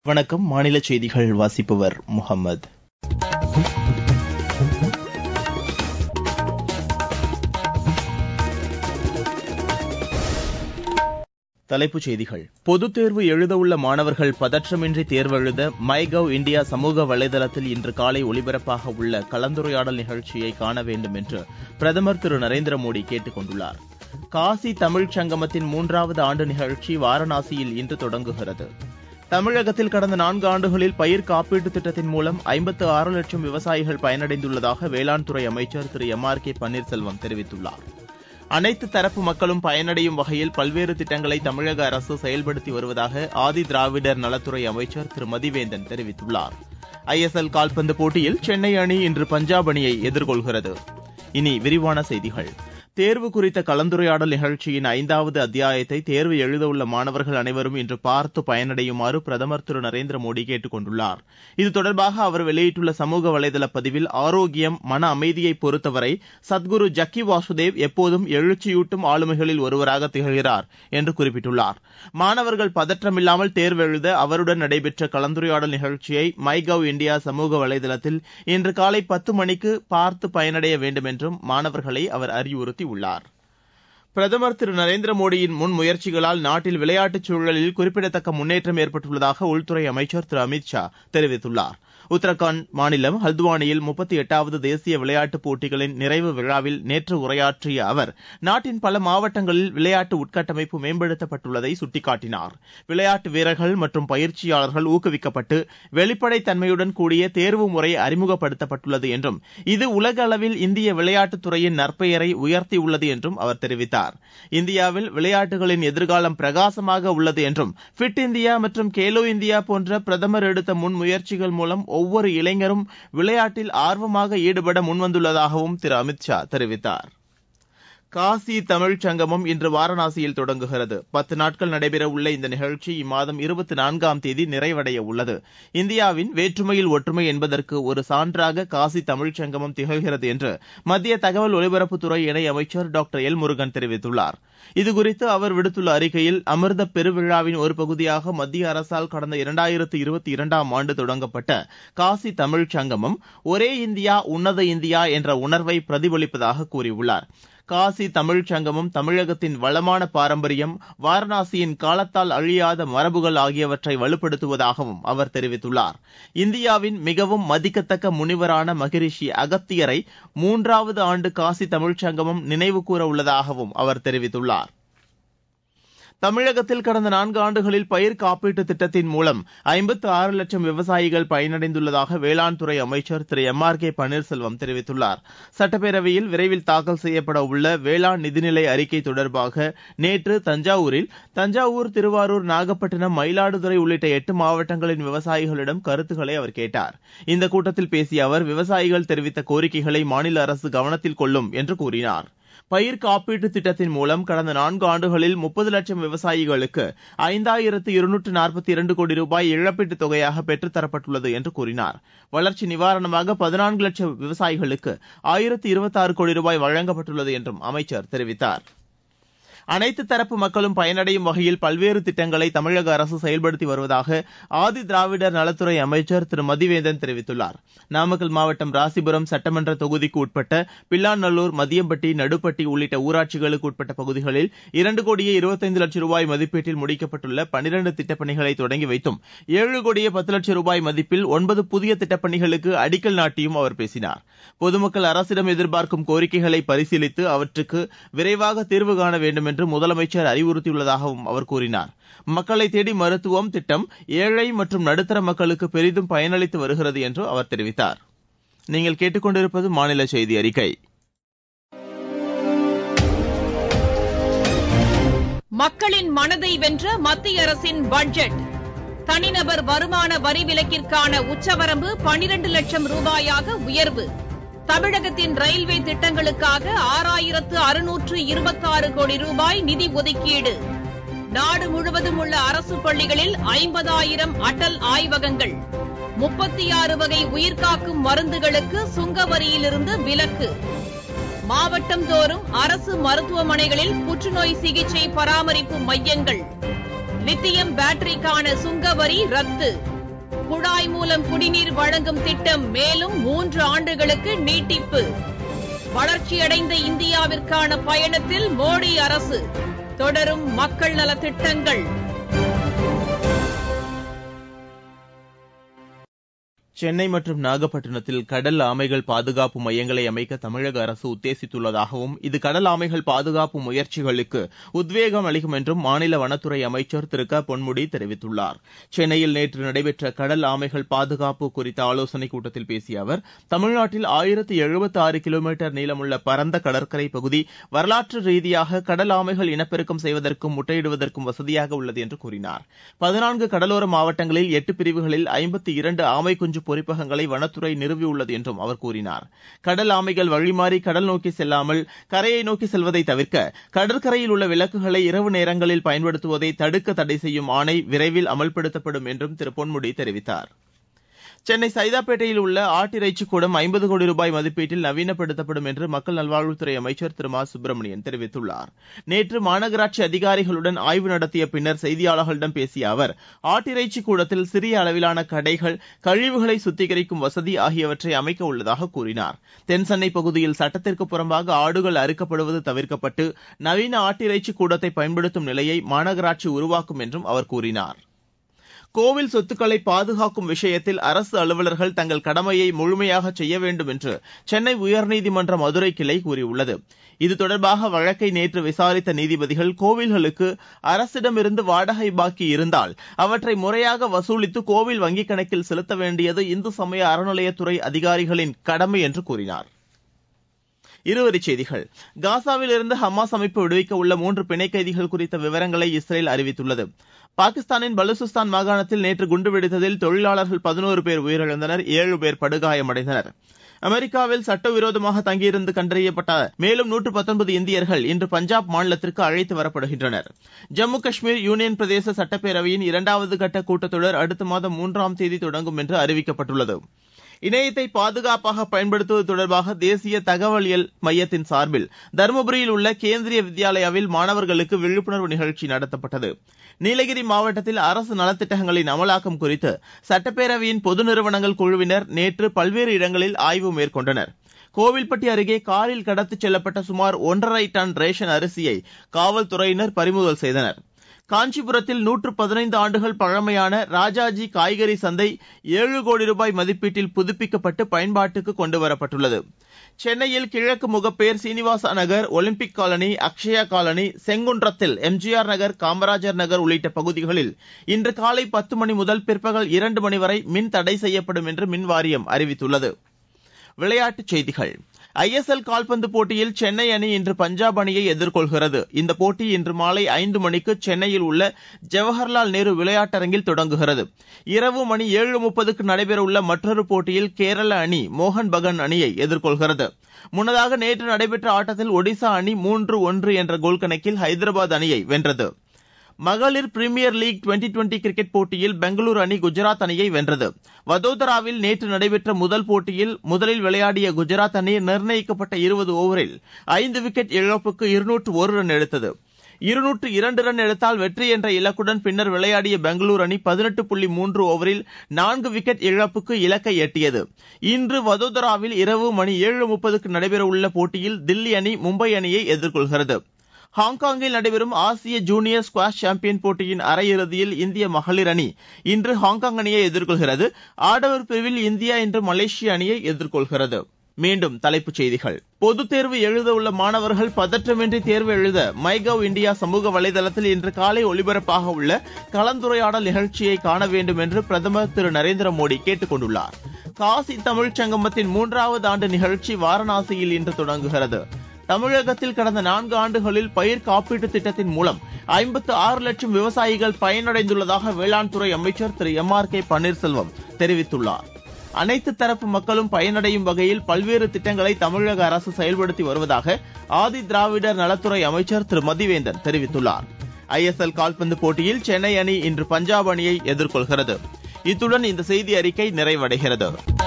வணக்கம் மாநில செய்திகள் வாசிப்பவர் முகம்மது தலைப்புச் செய்திகள் பொதுத் தேர்வு எழுதவுள்ள மாணவர்கள் பதற்றமின்றி தேர்வெழுத மை கவ் இந்தியா சமூக வலைதளத்தில் இன்று காலை ஒலிபரப்பாக உள்ள கலந்துரையாடல் நிகழ்ச்சியை காண வேண்டும் என்று பிரதமர் திரு நரேந்திர மோடி கேட்டுக் கொண்டுள்ளார் காசி தமிழ்ச் சங்கமத்தின் மூன்றாவது ஆண்டு நிகழ்ச்சி வாரணாசியில் இன்று தொடங்குகிறது தமிழகத்தில் கடந்த நான்கு ஆண்டுகளில் பயிர் காப்பீட்டுத் திட்டத்தின் மூலம் ஐம்பத்து ஆறு லட்சம் விவசாயிகள் பயனடைந்துள்ளதாக வேளாண் துறை அமைச்சர் Thiru M R K Panneerselvam தெரிவித்துள்ளார் அனைத்து தரப்பு மக்களும் பயனடையும் வகையில் பல்வேறு திட்டங்களை தமிழக அரசு செயல்படுத்தி வருவதாக ஆதி திராவிடர் நலத்துறை அமைச்சர் திரு மதிவேந்தன் தெரிவித்துள்ளார் ஐ எஸ் எல் கால்பந்து போட்டியில் சென்னை அணி இன்று பஞ்சாப் அணியை எதிர்கொள்கிறது இனி விரிவான செய்திகள் தேர்வு குறித்த கலந்துரையாடல் நிகழ்ச்சியின் ஐந்தாவது அத்தியாயத்தை தேர்வு எழுதவுள்ள மாணவர்கள் அனைவரும் இன்று பார்த்து பயனடையுமாறு பிரதமர் திரு நரேந்திர மோடி கேட்டுக் கொண்டுள்ளார் இது தொடர்பாக அவர் வெளியிட்டுள்ள சமூக வலைதள பதிவில் ஆரோக்கியம் மன அமைதியை பொறுத்தவரை சத்குரு ஜக்கி வாசுதேவ் எப்போதும் எழுச்சியூட்டும் ஆளுமைகளில் ஒருவராக திகழ்கிறார் என்று குறிப்பிட்டுள்ளார் மாணவர்கள் பதற்றமில்லாமல் தேர்வு எழுத அவருடன் நடைபெற்ற கலந்துரையாடல் நிகழ்ச்சியை மை கவ் இந்தியா சமூக வலைதளத்தில் இன்று காலை பத்து மணிக்கு பார்த்து பயனடைய வேண்டும் என்றும் மாணவர்களை அவர் அறிவுறுத்தி உள்ளார் பிரதமர் திரு நரேந்திர மோடியின் முன் முயற்சிகளால் நாட்டில் விளையாட்டுச் சூழலில் குறிப்பிடத்தக்க முன்னேற்றம் ஏற்பட்டுள்ளதாக உள்துறை அமைச்சர் திரு அமித் ஷா தெரிவித்துள்ளார் உத்தரகாண்ட் மாநிலம் ஹல்துவானியில் முப்பத்தி எட்டாவது தேசிய விளையாட்டுப் போட்டிகளின் நிறைவு விழாவில் நேற்று உரையாற்றிய அவர் நாட்டின் பல மாவட்டங்களில் விளையாட்டு உட்கட்டமைப்பு மேம்படுத்தப்பட்டுள்ளதை சுட்டிக்காட்டினார் விளையாட்டு வீரர்கள் மற்றும் பயிற்சியாளர்கள் ஊக்குவிக்கப்பட்டு வெளிப்படைத் தன்மையுடன் கூடிய தேர்வு முறை அறிமுகப்படுத்தப்பட்டுள்ளது என்றும் இது உலக அளவில் இந்திய விளையாட்டுத் துறையின் நற்பெயரை உயர்த்தியுள்ளது என்றும் அவர் தெரிவித்தார் இந்தியாவில் விளையாட்டுகளின் எதிர்காலம் பிரகாசமாக உள்ளது என்றும் ஃபிட் இந்தியா மற்றும் கேலோ இந்தியா போன்ற பிரதமர் எடுத்த முன்முயற்சிகள் மூலம் ஒவ்வொரு இளைஞரும் விளையாட்டில் ஆர்வமாக ஈடுபட முன்வந்துள்ளதாகவும் திரு அமித் ஷா தெரிவித்தார் காசி தமிழ்ச் சங்கமம் இன்று வாரணாசியில் தொடங்குகிறது பத்து நாட்கள் நடைபெறவுள்ள இந்த நிகழ்ச்சி இம்மாதம் இருபத்தி நான்காம் தேதி நிறைவடைய உள்ளது இந்தியாவின் வேற்றுமையில் ஒற்றுமை என்பதற்கு ஒரு சான்றாக காசி தமிழ்ச் சங்கமம் திகழ்கிறது என்று மத்திய தகவல் ஒலிபரப்புத்துறை இணை அமைச்சர் டாக்டர் எல் முருகன் தெரிவித்துள்ளார் இதுகுறித்து அவர் விடுத்துள்ள அறிக்கையில் அமிர்த பெருவிழாவின் ஒரு பகுதியாக மத்திய அரசால் கடந்த இரண்டாயிரத்து இருபத்தி இரண்டாம் ஆண்டு தொடங்கப்பட்ட காசி தமிழ்ச் சங்கமம் ஒரே இந்தியா உன்னத இந்தியா என்ற உணர்வை பிரதிபலிப்பதாக கூறியுள்ளார் காசி தமிழ்ச் சங்கமம் தமிழகத்தின் வளமான பாரம்பரியம் வாரணாசியின் காலத்தால் அழியாத மரபுகள் ஆகியவற்றை வலுப்படுத்துவதாகவும் அவர் தெரிவித்துள்ளார் இந்தியாவின் மிகவும் மதிக்கத்தக்க முனிவரான மகரிஷி அகத்தியரை மூன்றாவது ஆண்டு காசி தமிழ்ச் சங்கமம் நினைவுகூர உள்ளதாகவும் அவர் தெரிவித்துள்ளார் தமிழகத்தில் கடந்த நான்கு ஆண்டுகளில் பயிர் காப்பீட்டுத் திட்டத்தின் மூலம் ஐம்பத்து ஆறு லட்சம் விவசாயிகள் பயனடைந்துள்ளதாக வேளாண் துறை அமைச்சர் Thiru M R K Panneerselvam தெரிவித்துள்ளார் சட்டப்பேரவையில் விரைவில் தாக்கல் செய்யப்பட உள்ள வேளாண் நிதிநிலை அறிக்கை தொடர்பாக நேற்று தஞ்சாவூரில் தஞ்சாவூர் திருவாரூர் நாகப்பட்டினம் மயிலாடுதுறை உள்ளிட்ட எட்டு மாவட்டங்களின் விவசாயிகளிடம் கருத்துக்களை அவர் கேட்டார் இந்த கூட்டத்தில் பேசிய அவர் விவசாயிகள் தெரிவித்த கோரிக்கைகளை மாநில அரசு கவனத்தில் கொள்ளும் என்று கூறினார் பயிர் காப்பீட்டு திட்டத்தின் மூலம் கடந்த நான்கு ஆண்டுகளில் முப்பது லட்சம் விவசாயிகளுக்கு ஐந்தாயிரத்து இருநூற்று நாற்பத்தி இரண்டு கோடி ரூபாய் இழப்பீட்டுத் தொகையாக பெற்றுத் தரப்பட்டுள்ளது என்று கூறினார் வளர்ச்சி நிவாரணமாக பதினான்கு லட்சம் விவசாயிகளுக்கு ஆயிரத்து இருபத்தாறு கோடி ரூபாய் வழங்கப்பட்டுள்ளது என்றும் அமைச்சர் தெரிவித்தார் அனைத்து தரப்பு மக்களும் பயனடையும் வகையில் பல்வேறு திட்டங்களை தமிழக அரசு செயல்படுத்தி வருவதாக ஆதி திராவிடர் நலத்துறை அமைச்சர் திரு மதிவேந்தன் தெரிவித்துள்ளார் நாமக்கல் மாவட்டம் ராசிபுரம் சட்டமன்ற தொகுதிக்கு உட்பட்ட பில்லாநல்லூர் மதியம்பட்டி நடுப்பட்டி உள்ளிட்ட ஊராட்சிகளுக்கு உட்பட்ட பகுதிகளில் இரண்டு கோடியே இருபத்தைந்து லட்சம் ரூபாய் மதிப்பீட்டில் முடிக்கப்பட்டுள்ள பனிரண்டு திட்டப்பணிகளை தொடங்கி வைத்தும் ஏழு கோடியே பத்து லட்சம் ரூபாய் மதிப்பில் ஒன்பது புதிய திட்டப்பணிகளுக்கு அடிக்கல் நாட்டியும் அவர் பேசினார் பொதுமக்கள் அரசிடம் எதிர்பார்க்கும் கோரிக்கைகளை பரிசீலித்து அவற்றுக்கு விரைவாக தீர்வு காண வேண்டும் என்று முதலமைச்சர் அறிவுறுத்தியுள்ளதாகவும் அவர் கூறினார் மக்களை தேடி மருத்துவம் திட்டம் ஏழை மற்றும் நடுத்தர மக்களுக்கு பெரிதும் பயனளித்து வருகிறது என்று அவர் தெரிவித்தார் நீங்கள் கேட்டுக்கொண்டிருப்பது மாநில செய்தி அறிக்கை மக்களின் மனதை வென்ற மத்திய அரசின் பட்ஜெட் தனிநபர் வருமான வரி விலக்கிற்கான உச்சவரம்பு பனிரண்டு லட்சம் ரூபாயாக உயர்வு தமிழகத்தின் ரயில்வே திட்டங்களுக்காக ஆறாயிரத்து அறுநூற்று இருபத்தாறு கோடி ரூபாய் நிதி ஒதுக்கீடு நாடு முழுவதும் உள்ள அரசு பள்ளிகளில் ஐம்பதாயிரம் அடல் ஆய்வகங்கள் முப்பத்தி ஆறு வகை உயிர்காக்கும் மருந்துகளுக்கு சுங்க வரியிலிருந்து விலக்கு மாவட்டம் தோறும் அரசு மருத்துவமனைகளில் புற்றுநோய் சிகிச்சை பராமரிப்பு மையங்கள் லித்தியம் பேட்டரிக்கான சுங்க வரி ரத்து குழாய் மூலம் குடிநீர் வழங்கும் திட்டம் மேலும் மூன்று ஆண்டுகளுக்கு நீட்டிப்பு வளர்ச்சியடைந்த இந்தியாவிற்கான பயணத்தில் மோடி அரசு தொடரும் மக்கள் நலத் திட்டங்கள் சென்னை மற்றும் நாகப்பட்டினத்தில் கடல் ஆமைகள் பாதுகாப்பு மையங்களை அமைக்க தமிழக அரசு உத்தேசித்துள்ளதாகவும் இது கடல் ஆமைகள் பாதுகாப்பு முயற்சிகளுக்கு உத்வேகம் அளிக்கும் என்றும் மாநில வனத்துறை அமைச்சர் திரு க பொன்முடி தெரிவித்துள்ளார் சென்னையில் நேற்று நடைபெற்ற கடல் ஆமைகள் பாதுகாப்பு குறித்த ஆலோசனைக் கூட்டத்தில் பேசிய அவர் தமிழ்நாட்டில் ஆயிரத்து எழுபத்தி ஆறு கிலோமீட்டர் நீளமுள்ள பரந்த கடற்கரை பகுதி வரலாற்று ரீதியாக கடல் ஆமைகள் இனப்பெருக்கம் செய்வதற்கும் முட்டையிடுவதற்கும் வசதியாக உள்ளது என்று கூறினார் பதினான்கு கடலோர மாவட்டங்களில் எட்டு பிரிவுகளில் ஐம்பத்தி இரண்டு ஆமை குஞ்சு பொறிப்பகங்களை வனத்துறை நிறுவியுள்ளது என்றும் அவர் கூறினார் கடல் ஆமைகள் வழிமாறி கடல் நோக்கி செல்லாமல் கரையை நோக்கி செல்வதை தவிர்க்க கடற்கரையில் உள்ள விளக்குகளை இரவு நேரங்களில் பயன்படுத்துவதை தடுக்க தடை செய்யும் ஆணை விரைவில் அமல்படுத்தப்படும் என்றும் திரு பொன்முடி தெரிவித்தார் சென்னை சைதாப்பேட்டையில் உள்ள ஆட்டிறைச்சி கூடம் ஐம்பது கோடி ரூபாய் மதிப்பீட்டில் நவீனப்படுத்தப்படும் என்று மக்கள் நல்வாழ்வுத்துறை அமைச்சர் திரு மா சுப்பிரமணியன் தெரிவித்துள்ளார் நேற்று மாநகராட்சி அதிகாரிகளுடன் ஆய்வு நடத்திய பின்னர் செய்தியாளர்களிடம் பேசிய அவர் ஆட்டிறைச்சி கூடத்தில் சிறிய அளவிலான கடைகள் கழிவுகளை சுத்திகரிக்கும் வசதி ஆகியவற்றை அமைக்க உள்ளதாக கூறினார் தென்சென்னை பகுதியில் சட்டத்திற்கு புறம்பாக ஆடுகள் அறுக்கப்படுவது தவிர்க்கப்பட்டு நவீன ஆட்டிறைச்சி கூடத்தை பயன்படுத்தும் நிலையை மாநகராட்சி உருவாக்கும் என்றும் அவர் கூறினார் கோவில் சொத்துக்களை பாதுகாக்கும் விஷயத்தில் அரசு அலுவலர்கள் தங்கள் கடமையை முழுமையாக செய்ய வேண்டும் என்று சென்னை உயர்நீதிமன்ற மதுரை கிளை கூறியுள்ளது இது தொடர்பாக வழக்கை நேற்று விசாரித்த நீதிபதிகள் கோவில்களுக்கு அரசிடமிருந்து வாடகை பாக்கி இருந்தால் அவற்றை முறையாக வசூலித்து கோவில் வங்கிக் கணக்கில் செலுத்த வேண்டியது இந்து சமய அறநிலையத்துறை அதிகாரிகளின் கடமை என்று கூறினார் இருவரிச் செய்திகள் காசாவில் இருந்து ஹமாஸ் அமைப்பு விடுவிக்க உள்ள மூன்று பிணை கைதிகள் குறித்த விவரங்களை இஸ்ரேல் அறிவித்துள்ளது பாகிஸ்தானின் பலுசிஸ்தான் மாகாணத்தில் நேற்று குண்டு வெடித்ததில் தொழிலாளர்கள் பதினோரு பேர் உயிரிழந்தனர் ஏழு பேர் படுகாயமடைந்தனர் அமெரிக்காவில் சட்டவிரோதமாக தங்கியிருந்து கண்டறியப்பட்ட மேலும் நூற்று பத்தொன்பது இந்தியர்கள் இன்று பஞ்சாப் மாநிலத்திற்கு அழைத்து வரப்படுகின்றனர் ஜம்மு காஷ்மீர் யூனியன் பிரதேச சட்டப்பேரவையின் இரண்டாவது கட்ட கூட்டத்தொடர் அடுத்த மாதம் மூன்றாம் தேதி தொடங்கும் என்று அறிவிக்கப்பட்டுள்ளது இணையத்தை பாதுகாப்பாக பயன்படுத்துவது தொடர்பாக தேசிய தகவலியல் மையத்தின் சார்பில் தருமபுரியில் உள்ள கேந்திரிய வித்யாலயாவில் மாணவர்களுக்கு விழிப்புணர்வு நிகழ்ச்சி நடத்தப்பட்டது நீலகிரி மாவட்டத்தில் அரசு நலத்திட்டங்களின் அமலாக்கம் குறித்து சட்டப்பேரவையின் பொது நிறுவனங்கள் குழுவினர் நேற்று பல்வேறு இடங்களில் ஆய்வு மேற்கொண்டனர் கோவில்பட்டி அருகே காரில் கடத்திச் செல்லப்பட்ட சுமார் ஒன்றரை டன் ரேஷன் அரிசியை காவல்துறையினர் பறிமுதல் செய்தனர் காஞ்சிபுரத்தில் நூற்று பதினைந்து ஆண்டுகள் பழமையான ராஜாஜி காய்கறி சந்தை ஏழு கோடி ரூபாய் மதிப்பீட்டில் புதுப்பிக்கப்பட்டு பயன்பாட்டுக்கு கொண்டுவரப்பட்டுள்ளது சென்னையில் கிழக்கு Mogappair Srinivasa Nagar Olympic colony Akshaya colony செங்குன்றத்தில் எம்ஜிஆர் நகர் காமராஜர் நகர் உள்ளிட்ட பகுதிகளில் இன்று காலை பத்து மணி முதல் பிற்பகல் இரண்டு மணி வரை மின் தடை செய்யப்படும் என்று மின் வாரியம் அறிவித்துள்ளது விளையாட்டுச் செய்திகள் ஐஎஸ்எல் கால்பந்து போட்டியில் சென்னை அணி இன்று பஞ்சாப் அணியை எதிர்கொள்கிறது இந்த போட்டி இன்று மாலை ஐந்து மணிக்கு சென்னையில் உள்ள ஜவஹர்லால் நேரு விளையாட்டரங்கில் தொடங்குகிறது இரவு மணி ஏழு முப்பதுக்கு நடைபெறவுள்ள மற்றொரு போட்டியில் கேரள அணி மோகன் பகான் அணியை எதிர்கொள்கிறது முன்னதாக நேற்று நடைபெற்ற ஆட்டத்தில் ஒடிசா அணி மூன்று ஒன்று என்ற கோல் கணக்கில் ஹைதராபாத் அணியை வென்றது மகளிர் premier league twenty twenty cricket போட்டியில் பெங்களூரு அணி குஜராத் அணியை வென்றது வதோதராவில் நேற்று நடைபெற்ற முதல் போட்டியில் முதலில் விளையாடிய குஜராத் அணி நிர்ணயிக்கப்பட்ட இருபது ஓவரில் ஐந்து விக்கெட் இழப்புக்கு இருநூற்று ஒரு ரன் எடுத்தது இருநூற்று இரண்டு ரன் எடுத்தால் வெற்றி என்ற இலக்குடன் பின்னர் விளையாடிய பெங்களூரு அணி பதினெட்டு புள்ளி மூன்று ஓவரில் நான்கு விக்கெட் இழப்புக்கு இலக்கை எட்டியது இன்று வதோதராவில் இரவு மணி ஏழு முப்பதுக்கு நடைபெறவுள்ள போட்டியில் தில்லி அணி மும்பை அணியை எதிர்கொள்கிறது ஹாங்காங்கில் நடைபெறும் ஆசிய ஜூனியர் ஸ்குவாஷ் சாம்பியன் போட்டியின் அரையிறுதியில் இந்திய மகளிர் அணி இன்று ஹாங்காங் அணியை எதிர்கொள்கிறது ஆடவர் பிரிவில் இந்தியா இன்று மலேசிய அணியை எதிர்கொள்கிறது மீண்டும் தலைப்புச் செய்திகள் பொதுத் தேர்வு எழுத உள்ள மாணவர்கள் பதற்றமின்றி தேர்வு எழுத மைகவ் இந்தியா சமூக வலைதளத்தில் இன்று காலை ஒலிபரப்பாக உள்ள கலந்துரையாடல் நிகழ்ச்சியை காண வேண்டும் என்று பிரதமர் திரு நரேந்திர மோடி கேட்டுக் கொண்டுள்ளார் காசி தமிழ்ச் சங்கமத்தின் மூன்றாவது ஆண்டு நிகழ்ச்சி வாரணாசியில் இன்று தொடங்குகிறது தமிழகத்தில் கடந்த நான்கு ஆண்டுகளில் பயிர் காப்பீட்டு திட்டத்தின் மூலம் ஐம்பத்து ஆறு லட்சம் விவசாயிகள் பயனடைந்துள்ளதாக வேளாண் துறை அமைச்சர் Thiru M R K Panneerselvam தெரிவித்துள்ளார் அனைத்து தரப்பு மக்களும் பயனடையும் வகையில் பல்வேறு திட்டங்களை தமிழக அரசு செயல்படுத்தி வருவதாக ஆதி திராவிடர் நலத்துறை அமைச்சர் திரு மதிவேந்தன் தெரிவித்துள்ளார் ஐஎஸ்எல் கால்பந்து போட்டியில் சென்னை அணி இன்று பஞ்சாப் அணியை எதிர்கொள்கிறது இத்துடன் இந்த செய்தி அறிக்கை நிறைவடைகிறது